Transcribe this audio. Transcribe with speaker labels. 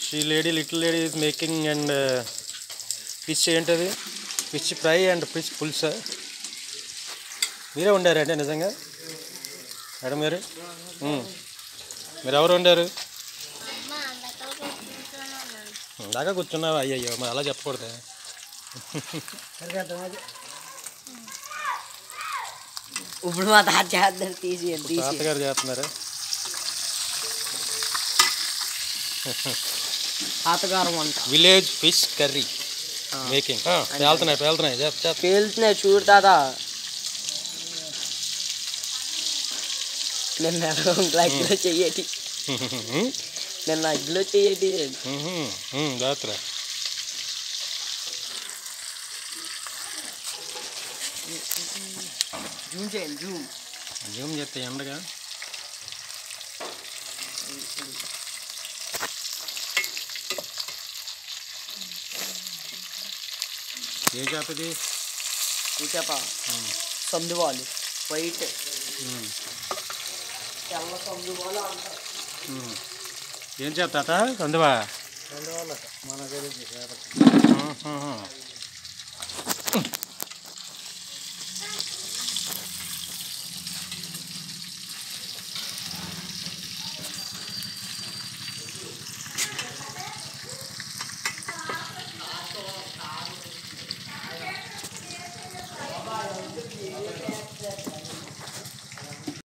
Speaker 1: ఈ lady little lady is making and fish ఏంటది fish fry and fish పులుసా మీరే వండారంటే నిజంగా మేడం గారు మ్మ్. మీరు ఎవరు వండారు
Speaker 2: అమ్మ అందరితో కూర్చొని ఉన్నాను
Speaker 1: ఇందాక కూర్చున్నావా అయ్యయ్యో మరి అలా చెప్పకూడదు
Speaker 3: ఇప్పుడు మా తాత చేద్దాం తీసి తీసి
Speaker 1: తాతగారు చేస్తున్నారా
Speaker 3: తాతగారు వంట
Speaker 1: విలేజ్ ఫిష్ కర్రీ మేకింగ్ పేలుతున్నాయి పేలుతున్నాయి చేస్తా చేస్తా
Speaker 3: పేలుతున్నాయి చూడు తాత నిన్న అగ్గిలో చెయ్యటి నిన్న అగ్గిలో చెయ్యటి
Speaker 1: జాగ్రత్త
Speaker 3: జూమ్ చేయండి జూమ్
Speaker 1: జూమ్ చేస్తే ఎండగా ఏం చేస్తుంది
Speaker 3: చెప్ప సందువాలు వైట్ తెల్ల సందువాలు అంటారు
Speaker 1: ఏం చేస్తా అందువా
Speaker 3: సందువాలు మన
Speaker 1: మ్మ్.